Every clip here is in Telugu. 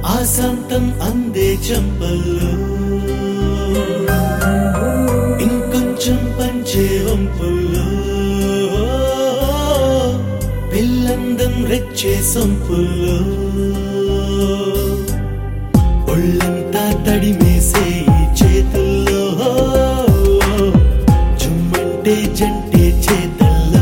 ఆశాంతం అందే చెంపల్లో ఇంకొంచెం పంచే వంపుల్లో పిల్లందం రెచ్చే సొంపుల్లో ఒళ్ళంతా తడిమేసే ఈ చేతుల్లో జుమ్మంటే జంటే చేతల్లో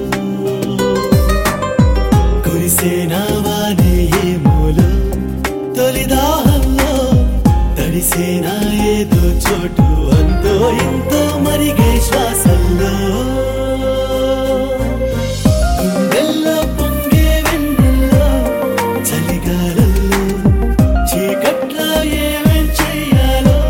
కురిసేనా వానే ఏమోలో తొలిదాహంలో తడిసేనా ఏదో చోటు అంతో ఎంతో మరిగే శ్వాసల్లో గుండెల్లో పొంగే వెన్నెల్లో చలిగాలల్లో చీకట్లో ఏమేం చెయ్యాలో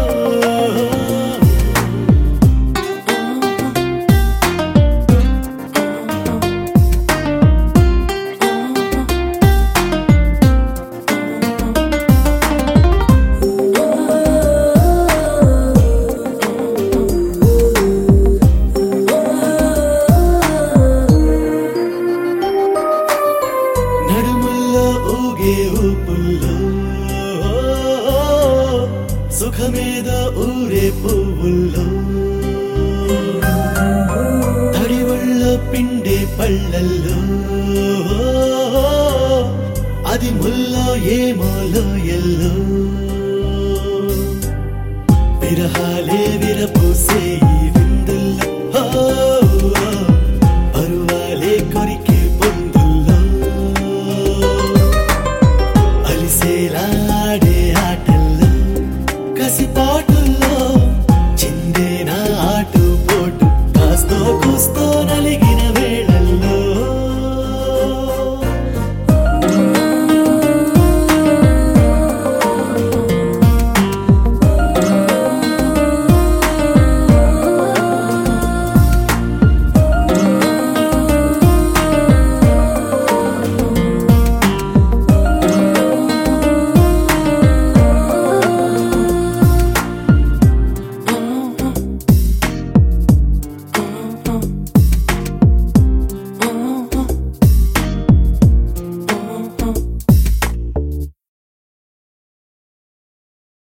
నడుముల్లో ఊగే ఊపుల్లో సుఖమేదో ఊరే పువ్వుల్లో తడి ఒళ్ళో పిండే పళ్ళల్లో అది ముల్లో ఏమోలో ఎల్లో